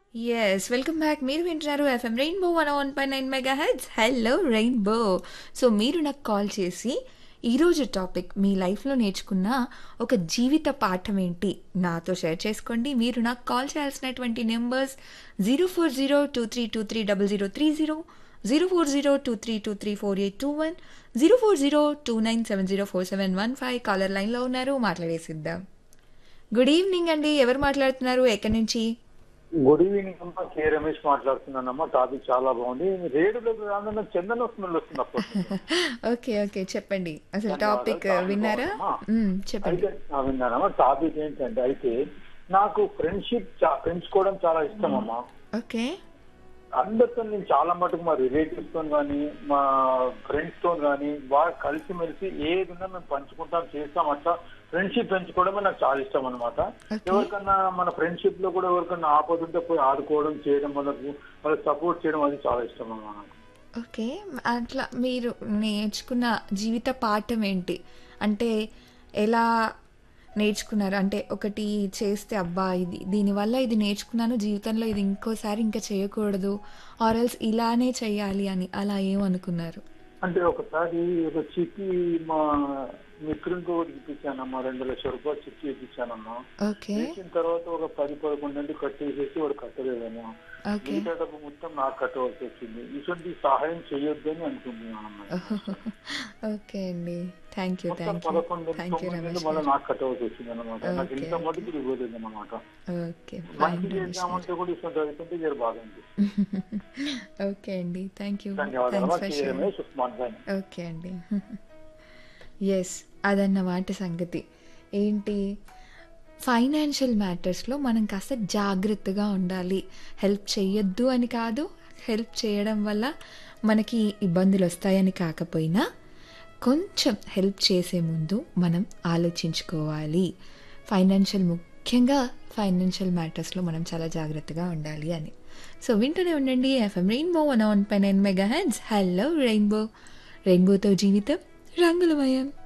Yes. Welcome back. మీరు వింటున్నారు FM rainbow 101.9 mega hertz. Hello rainbow. So మీరు నాకు కాల్ చేసి ఈరోజు టాపిక్ మీ లైఫ్‌లో నేర్చుకున్న ఒక జీవిత పాఠం ఏంటి నాతో షేర్ చేసుకోండి. మీరు నాకు కాల్ చేయాల్సినటువంటి నంబర్స్ 04023230030, 04023234821, 04029704715 కాలర్ లైన్‌లో ఉన్నారు. మాట్లాడేసిద్దాం. గుడ్ ఈవినింగ్ అండి. ఎవరు మాట్లాడుతున్నారు? ఎక్కడి నుంచి? గుడ్ ఈవినింగ్ అమ్మా కే రమేష్ మాట్లాడుతున్నానమ్మా టాపిక్ చాలా బాగుంది రేడియోలోకి రాగానే చందన స్మెల్ వస్తుంది అప్పటి నుంచి. ఓకే. ఓకే. చెప్పండి. అసలు ధన్యవాదాలు. టాపిక్ చాలా విన్నారా? బాగుందమ్మా. హ్మ్. చెప్పండి. అయితే ఆ, విన్నానమ్మా టాపిక్ ఏంటంటే అయితే నాకు ఫ్రెండ్షిప్ చా- పెంచుకోవడం చాలా ఇష్టం అమ్మా ఓకే. అందరితో నేను చాలా మటుకు మా రిలేటివ్స్ తో కానీ మా ఫ్రెండ్స్ తో కానీ బాగా కలిసిమెలిసి ఏది ఉన్నా మేము పంచుకుంటాం చేస్తాం అట్లా ఫ్రెండ్షిప్ పెంచుకోవడమే నాకు చాలా ఇష్టం అనమాట Okay. ఎవరికన్నా మన ఫ్రెండ్షిప్ లో కూడా ఎవరికన్నా ఆపద ఉంటే పోయి ఆడుకోవడం చేయడం వాళ్ళకు వాళ్ళకి సపోర్ట్ చేయడం అది చాలా ఇష్టం అమ్మా నాకు ఓకే. అట్లా మీరు నేర్చుకున్న జీవిత పాఠం ఏంటి? అంటే ఎలా నేర్చుకున్నారు? అంటే ఒకటి చేస్తే అబ్బా! ఇది దీనివల్ల ఇది నేర్చుకున్నాను జీవితంలో ఇది ఇంకోసారి ఇంకా చేయకూడదు. ఆర్ ఎల్స్ ఇలానే చేయాలి అని అలా ఏమనుకున్నారు? అంటే ఒకసారి ఒక చిట్టి మా మిత్రునికి ఒకటి ఇప్పించానమ్మా రెండు లక్షల రూపాయలు చిట్టి ఇప్పించానమ్మా ఓకే. వేసిన తర్వాత ఒక పది పదకొండు నుండి కట్టేసేసి వాడు కట్టలేదమ్మా ఓకే. మిగతా డబ్బు మొత్తం నాకు కట్టవలసి వచ్చింది ఇటువంటి సహాయం చేయొద్దని అనుకుంటున్నాను ఓకే అండి. Thank you. మొత్తం థ్యాంక్ యూ. పదకొండు థ్యాంక్ యూ తొమ్మిది రమేష్ మళ్ళీ గారు. నాకు కట్టవలసి వచ్చింది అనమాట నాకు Okay. ఇంత మటుకు ఇవ్వలేదు అనమాట ఓకే. ఫైన్ మంచి రమేష్ గారు. చేద్దామంటే కూడా ఇటువంటి అవుతుంటే జర బాగా అనిపిస్తుంది ఓకే అండి. Thank you. ధన్యవాదాలు థ్యాంక్స్ ఫర్ కే షేరింగ్. రమేష్ ఉస్మాన్ ఖాన్ ఓకే అండి. యెస్. అదన్నమాట సంగతి. ఏంటి ఫైనాన్షియల్ మ్యాటర్స్‌లో మనం కాస్త జాగ్రత్తగా ఉండాలి. హెల్ప్ చెయ్యొద్దు అని కాదు. హెల్ప్ చేయడం వల్ల మనకి ఇబ్బందులొస్తాయని కాకపోయినా కొంచెం హెల్ప్ చేసే ముందు మనం ఆలోచించుకోవాలి. ఫైనాన్షియల్ ముఖ్యంగా ఫైనాన్షియల్ మ్యాటర్స్‌లో మనం చాలా జాగ్రత్తగా ఉండాలి అని. సో వింటూనే ఉండండి FM rainbow 101.9 mega hertz. Hello rainbow. రెయిన్బోతో జీవితం రంగులమయం.